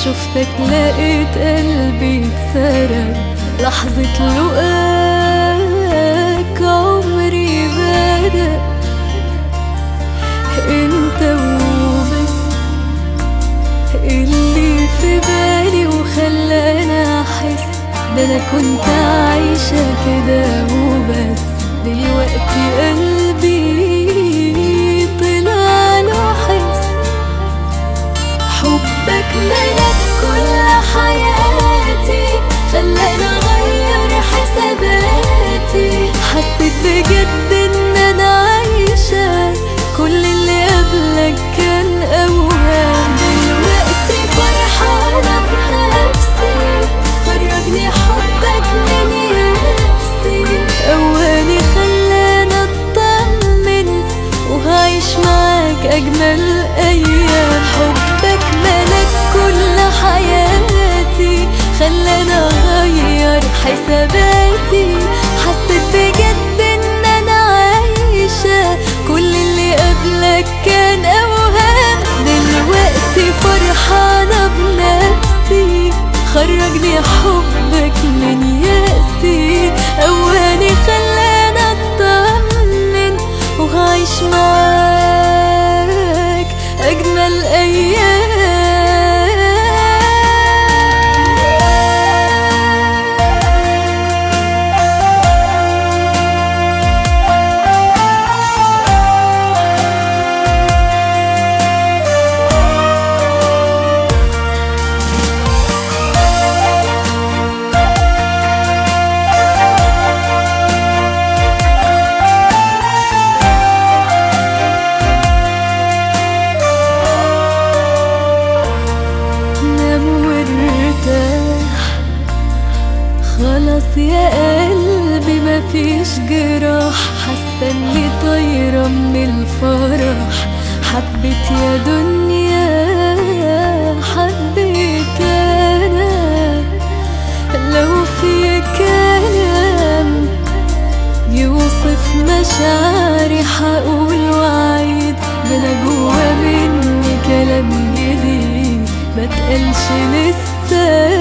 شفتك لقيت قلبي اتسرق لحظة لقاك عمري بدأ انت وبس اللي في بالي وخلاني احس ده انا كنت عايشة كده وبس دلوقتي قلبي طلع له حس حبك ملك كل حياتي خلاني اغير حساباتي حسيت بجد ان انا عايشة كل اللي قبلك كان اوهام دلوقتي فرحانة بنفسي خرجني حبك من يأسي قواني خلاني اطمن وهعيش معاك اجمل ايام حبك ملك كل حياتي خلاني اغير حساباتي حسيت بجد ان انا عايشة كل اللي قبلك كان اوهام دلوقتي فرحانة بنفسي خرجني حبك من يأسي قواني خلاني اطمن وهعيش معاك اجمل نام وارتاح خلاص يا قلبي مفيش جراح حاسه اني طايره من الفرح حبيت يا دنيا حبيت انا لو في كلام يوصف مشاعري حقول وعيد ده انا جوا مني كلام جديد ما تقلش لسه